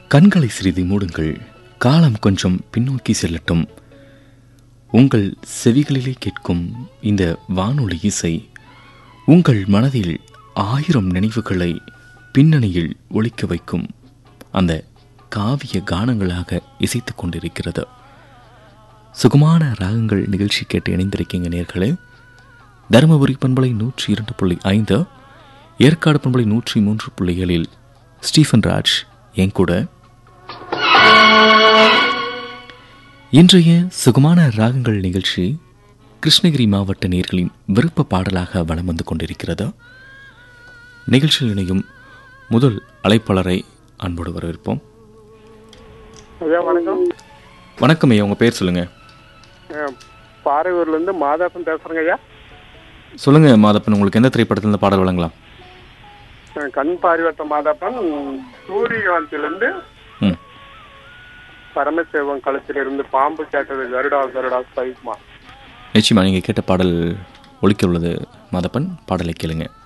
கண்களை சிறிது மூடுங்கள் காலம் கொஞ்சம் பின்னோக்கி செல்லட்டும் உங்கள் செவிகளிலே கேட்கும் இந்த வானொலி இசை உங்கள் மனதில் ஆயிரம் நினைவுகளை பின்னணியில் ஒலிக்க வைக்கும் அந்த காவிய கானங்களாக இசைத்துக் கொண்டிருக்கிறது சுகமான ராகங்கள் நிகழ்ச்சி கேட்டு இணைந்திருக்கீங்க நேர்களே தருமபுரி பண்பலை நூற்றி இரண்டு புள்ளி ஐந்து ஏற்காடு பண்பலை நூற்றி மூன்று புள்ளி ஏழில் ஸ்டீஃபன் ராஜ் என் கூட இன்றைய சுகமான ராகங்கள் நிகழ்ச்சி கிருஷ்ணகிரி மாவட்ட நேர்களின் விருப்ப பாடலாக வலம் வந்து கொண்டிருக்கிறது நிகழ்ச்சியில் இணையும் முதல் அழைப்பாளரை அன்போடு வரவேற்போம் ஐயா வணக்கம் வணக்கம் ஐயா உங்கள் பேர் சொல்லுங்கள் அஹ், பாறையூர்லேருந்து மாதாப்பன் பேசுகிறேங்க ஐயா சொல்லுங்கள் மாதப்பன் உங்களுக்கு எந்த திரைப்படத்தில் இந்த பாடல் வழங்கலாம் அஹ், கண் பார்வையற்ற மாதாப்பன் சூரியகாந்திலிருந்து ம் பரமசிவம் களத்திலிருந்து பாம்பு கேட்டது கருடா கருடா சைமா நிச்சயமா நீங்கள் கேட்ட பாடல் ஒலிக்க உள்ளது மாதப்பன் பாடலை கேளுங்க